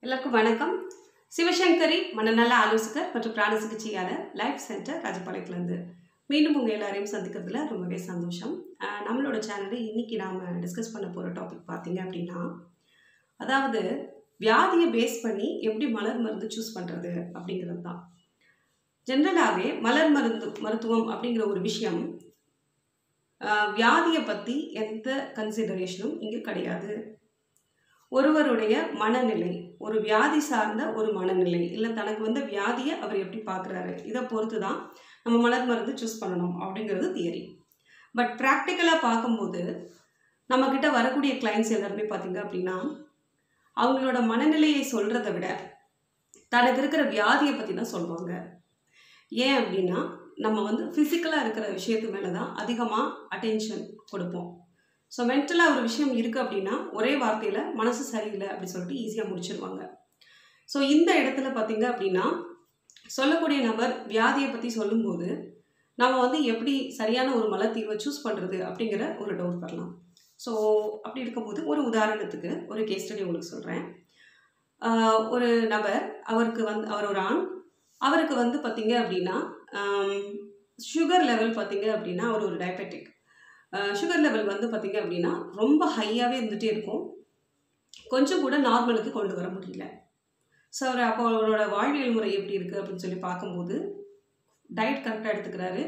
எல்லாருக்கும் வணக்கம் சிவசங்கரி மனநல ஆலோசகர் மற்றும் பிராண சிகிச்சையாளர் லைஃப் சென்டர் ராஜபாளையத்துலேருந்து மீண்டும் உங்கள் எல்லாரையும் சந்திக்கிறதுல ரொம்பவே சந்தோஷம் அஹ் நம்மளோட சேனலில் இன்றைக்கி நாம் டிஸ்கஸ் பண்ண போகிற டாபிக் பார்த்தீங்க அப்படின்னா அதாவது வியாதியை பேஸ் பண்ணி எப்படி மலர் மருந்து சூஸ் பண்ணுறது அப்படிங்கிறது தான் ஜென்ரலாகவே மலர் மருந்து மருத்துவம் அப்படிங்கிற ஒரு விஷயம் அஹ் வியாதியை பற்றி எந்த கன்சிடரேஷனும் இங்கே கிடையாது ஒருவருடைய மனநிலை ஒரு வியாதி சார்ந்த ஒரு மனநிலை இல்லை தனக்கு வந்த வியாதியை அவர் எப்படி பார்க்குறாரு இதை பொறுத்து தான் நம்ம மலர் மருந்து சூஸ் பண்ணணும் அப்படிங்கிறது தியரி பட் ப்ராக்டிக்கலாக பார்க்கும்போது நம்மக்கிட்ட வரக்கூடிய கிளைண்ட்ஸ் எல்லாருமே பார்த்தீங்க அப்படின்னா அவங்களோட மனநிலையை சொல்கிறத விட தனக்கு இருக்கிற வியாதியை பற்றி தான் சொல்லுவாங்க ஏன் அப்படின்னா நம்ம வந்து ஃபிசிக்கலாக இருக்கிற விஷயத்து மேலே தான் அதிகமாக அட்டென்ஷன் கொடுப்போம் ஸோ மென்டலாக ஒரு விஷயம் இருக்குது அப்படின்னா ஒரே வார்த்தையில் மனசு சரியில்லை அப்படி சொல்லிட்டு ஈஸியாக முடிச்சிருவாங்க ஸோ இந்த இடத்துல பார்த்தீங்க அப்படின்னா சொல்லக்கூடிய நபர் வியாதியை பற்றி சொல்லும்போது நம்ம வந்து எப்படி சரியான ஒரு மல தீர்வை சூஸ் பண்ணுறது அப்படிங்கிற ஒரு டவுட் வரலாம் ஸோ அப்படி இருக்கும்போது ஒரு உதாரணத்துக்கு ஒரு கேஸ் ஸ்டடி உங்களுக்கு சொல்கிறேன் ஒரு நபர் அவருக்கு வந்து அவர் ஒரு ஆண் அவருக்கு வந்து பார்த்தீங்க அப்படின்னா சுகர் லெவல் பார்த்தீங்க அப்படின்னா அவர் ஒரு டயபெட்டிக் சுகர் லெவல் வந்து பார்த்திங்க அப்படின்னா ரொம்ப ஹையாகவே இருந்துகிட்டே இருக்கும் கொஞ்சம் கூட நார்மலுக்கு கொண்டு வர முடியல ஸோ அவர் அப்போ அவரோட வாழ்வியல் முறை எப்படி இருக்குது அப்படின்னு சொல்லி பார்க்கும்போது டயட் கரெக்டாக எடுத்துக்கிறாரு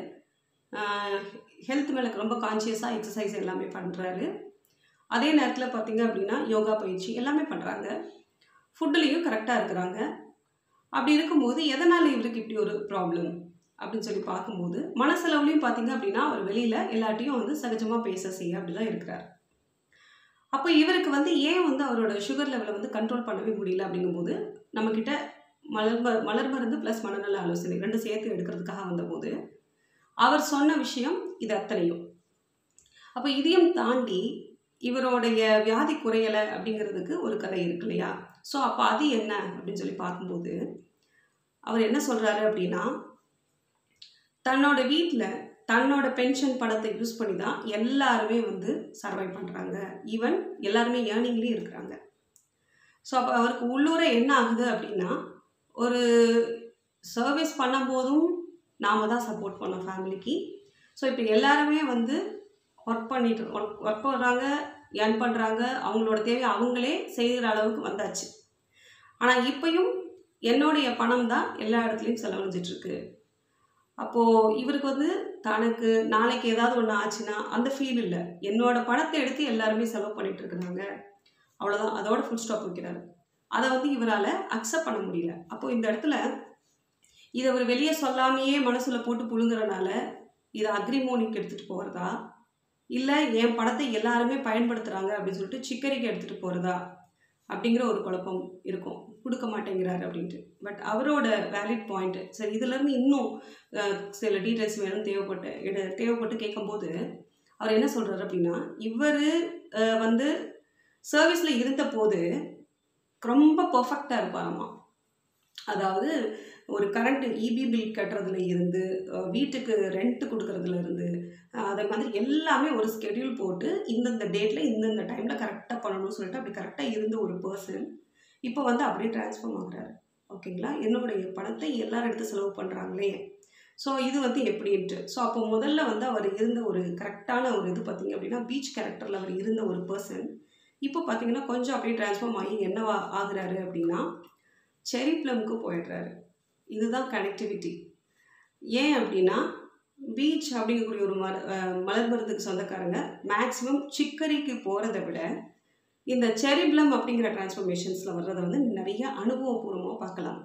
ஹெல்த் மேலே ரொம்ப கான்சியஸாக எக்ஸசைஸ் எல்லாமே பண்ணுறாரு அதே நேரத்தில் பார்த்திங்க அப்படின்னா யோகா பயிற்சி எல்லாமே பண்ணுறாங்க ஃபுட்டுலேயும் கரெக்டாக இருக்கிறாங்க அப்படி இருக்கும்போது எதனால் இவருக்கு இப்படி ஒரு ப்ராப்ளம் அப்படின்னு சொல்லி பார்க்கும்போது மனசளவுலையும் பார்த்தீங்க அப்படின்னா அவர் வெளியில் எல்லாட்டையும் வந்து சகஜமாக பேச செய்ய அப்படி தான் இருக்கிறார் அப்போ இவருக்கு வந்து ஏன் வந்து அவரோட சுகர் லெவலை வந்து கண்ட்ரோல் பண்ணவே முடியல அப்படிங்கும்போது நம்மக்கிட்ட மலர் ம மலர் மருந்து ப்ளஸ் மனநல ஆலோசனை ரெண்டு சேர்த்து எடுக்கிறதுக்காக வந்தபோது அவர் சொன்ன விஷயம் இது அத்தனையும் அப்போ இதையும் தாண்டி இவருடைய வியாதி குறையலை அப்படிங்கிறதுக்கு ஒரு கதை இருக்கு இல்லையா ஸோ அப்போ அது என்ன அப்படின்னு சொல்லி பார்க்கும்போது அவர் என்ன சொல்கிறாரு அப்படின்னா தன்னோட வீட்டில் தன்னோட பென்ஷன் பணத்தை யூஸ் பண்ணி தான் எல்லாருமே வந்து சர்வை பண்ணுறாங்க ஈவன் எல்லாருமே ஏர்னிங்லேயும் இருக்கிறாங்க ஸோ அப்போ அவருக்கு உள்ளூரை என்ன ஆகுது அப்படின்னா ஒரு சர்வீஸ் பண்ணும்போதும் நாம் தான் சப்போர்ட் பண்ணோம் ஃபேமிலிக்கு ஸோ இப்போ எல்லாருமே வந்து ஒர்க் பண்ணிட்டு ஒர்க் ஒர்க் பண்ணுறாங்க ஏர்ன் பண்ணுறாங்க அவங்களோட தேவை அவங்களே செய்கிற அளவுக்கு வந்தாச்சு ஆனால் இப்பையும் என்னுடைய பணம் தான் எல்லா இடத்துலையும் செலவழிஞ்சிட்ருக்கு அப்போது இவருக்கு வந்து தனக்கு நாளைக்கு ஏதாவது ஒன்று ஆச்சுன்னா அந்த ஃபீல் இல்லை என்னோட பணத்தை எடுத்து எல்லாருமே செலவு பண்ணிட்டு இருக்கிறாங்க அவ்வளோதான் அதோட ஃபுல் ஸ்டாப் வைக்கிறாரு அதை வந்து இவரால் அக்செப்ட் பண்ண முடியல அப்போது இந்த இடத்துல இதை அவர் வெளியே சொல்லாமையே மனசில் போட்டு புழுங்குறனால இதை அக்ரிமோனிக்கு எடுத்துகிட்டு போகிறதா இல்லை என் பணத்தை எல்லாருமே பயன்படுத்துகிறாங்க அப்படின்னு சொல்லிட்டு சிக்கரிக்கு எடுத்துகிட்டு போகிறதா அப்படிங்கிற ஒரு குழப்பம் இருக்கும் கொடுக்க மாட்டேங்கிறாரு அப்படின்ட்டு பட் அவரோட வேலிட் பாயிண்ட்டு சரி இதுலேருந்து இன்னும் சில டீட்டெயில்ஸ் வேணும் தேவைப்பட்டு இட தேவைப்பட்டு கேட்கும்போது அவர் என்ன சொல்கிறாரு அப்படின்னா இவர் வந்து சர்வீஸில் இருந்த போது ரொம்ப பர்ஃபெக்டாக இருப்பாராம்மா அதாவது ஒரு கரண்ட் இபி பில் கட்டுறதுல இருந்து வீட்டுக்கு ரெண்ட்டு கொடுக்கறதுல இருந்து அதே மாதிரி எல்லாமே ஒரு ஸ்கெடியூல் போட்டு இந்தந்த டேட்டில் இந்தந்த டைமில் கரெக்டாக பண்ணணும்னு சொல்லிட்டு அப்படி கரெக்டாக இருந்த ஒரு பர்சன் இப்போ வந்து அப்படியே ட்ரான்ஸ்ஃபார்ம் ஆகுறாரு ஓகேங்களா என்னுடைய பணத்தை எல்லாரும் எடுத்து செலவு பண்ணுறாங்களே ஸோ இது வந்து எப்படின்ட்டு ஸோ அப்போ முதல்ல வந்து அவர் இருந்த ஒரு கரெக்டான ஒரு இது பார்த்திங்க அப்படின்னா பீச் கேரக்டரில் அவர் இருந்த ஒரு பர்சன் இப்போ பார்த்தீங்கன்னா கொஞ்சம் அப்படியே ட்ரான்ஸ்ஃபார்ம் ஆகி என்னவா ஆகுறாரு அப்படின்னா செரி ப்ளம்க்கு போயிடுறாரு இதுதான் கனெக்டிவிட்டி ஏன் அப்படின்னா பீச் அப்படிங்கக்கூடிய ஒரு மல மலர் மருந்துக்கு சொந்தக்காரங்க மேக்ஸிமம் சிக்கரிக்கு போகிறத விட இந்த செரிப்ளம் அப்படிங்கிற டிரான்ஸ்ஃபர்மேஷன்ஸில் வர்றதை வந்து நிறைய அனுபவபூர்வமாக பார்க்கலாம்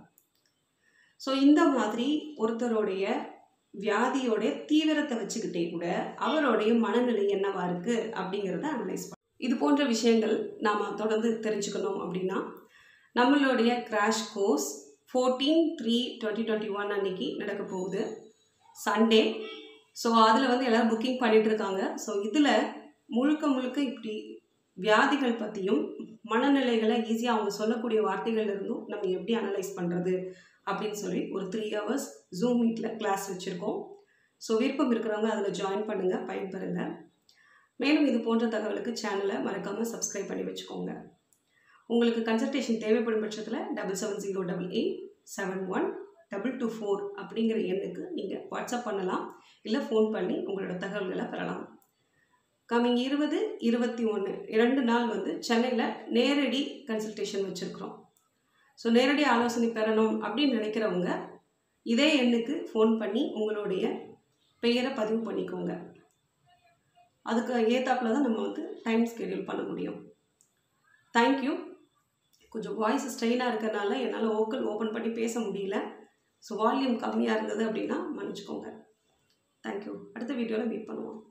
ஸோ இந்த மாதிரி ஒருத்தருடைய வியாதியோடைய தீவிரத்தை வச்சுக்கிட்டே கூட அவருடைய மனநிலை என்னவா இருக்குது அப்படிங்கிறத அனலைஸ் பண்ண இது போன்ற விஷயங்கள் நாம் தொடர்ந்து தெரிஞ்சுக்கணும் அப்படின்னா நம்மளுடைய crash course fourteen three twenty twenty one அன்னைக்கு நடக்க போகுது சண்டே ஸோ அதில் வந்து எல்லோரும் புக்கிங் பண்ணிகிட்டு இருக்காங்க ஸோ இதில் முழுக்க முழுக்க இப்படி வியாதிகள் பற்றியும் மனநிலைகளை ஈஸியாக அவங்க சொல்லக்கூடிய வார்த்தைகள் இருந்தும் நம்ம எப்படி அனலைஸ் பண்ணுறது அப்படின்னு சொல்லி ஒரு த்ரீ ஹவர்ஸ் ஜூம் மீட்டில் கிளாஸ் வச்சுருக்கோம் ஸோ விருப்பம் இருக்கிறவங்க அதில் ஜாயின் பண்ணுங்கள் பயன்பெறுங்க மேலும் இது போன்ற தகவலுக்கு சேனலை மறக்காமல் சப்ஸ்கிரைப் பண்ணி வச்சுக்கோங்க உங்களுக்கு கன்சல்டேஷன் தேவைப்படும் பட்சத்தில் double seven zero double eight seven one double two four அப்படிங்கிற எண்ணுக்கு நீங்கள் வாட்ஸ்அப் பண்ணலாம் இல்லை ஃபோன் பண்ணி உங்களோட தகவல்களை பெறலாம் கம்மிங் இருபது இருபத்தி ஒன்று இரண்டு நாள் வந்து சென்னையில் நேரடி கன்சல்டேஷன் வச்சுருக்குறோம் ஸோ நேரடி ஆலோசனை பெறணும் அப்படின்னு நினைக்கிறவங்க இதே எண்ணுக்கு ஃபோன் பண்ணி உங்களுடைய பெயரை பதிவு பண்ணிக்கோங்க அதுக்கு ஏத்தாப்புல தான் நம்ம வந்து டைம் ஸ்கெடியூல் பண்ண முடியும் தேங்க்யூ கொஞ்சம் வாய்ஸ் ஸ்ட்ரெயினாக இருக்கிறனால என்னால் ஓக்கல் ஓப்பன் பண்ணி பேச முடியல ஸோ வால்யூம் கம்மியாக இருந்தது அப்படின்னா மன்னிச்சுக்கோங்க தேங்க்யூ அடுத்த வீடியோவில் மீட் பண்ணுவோம்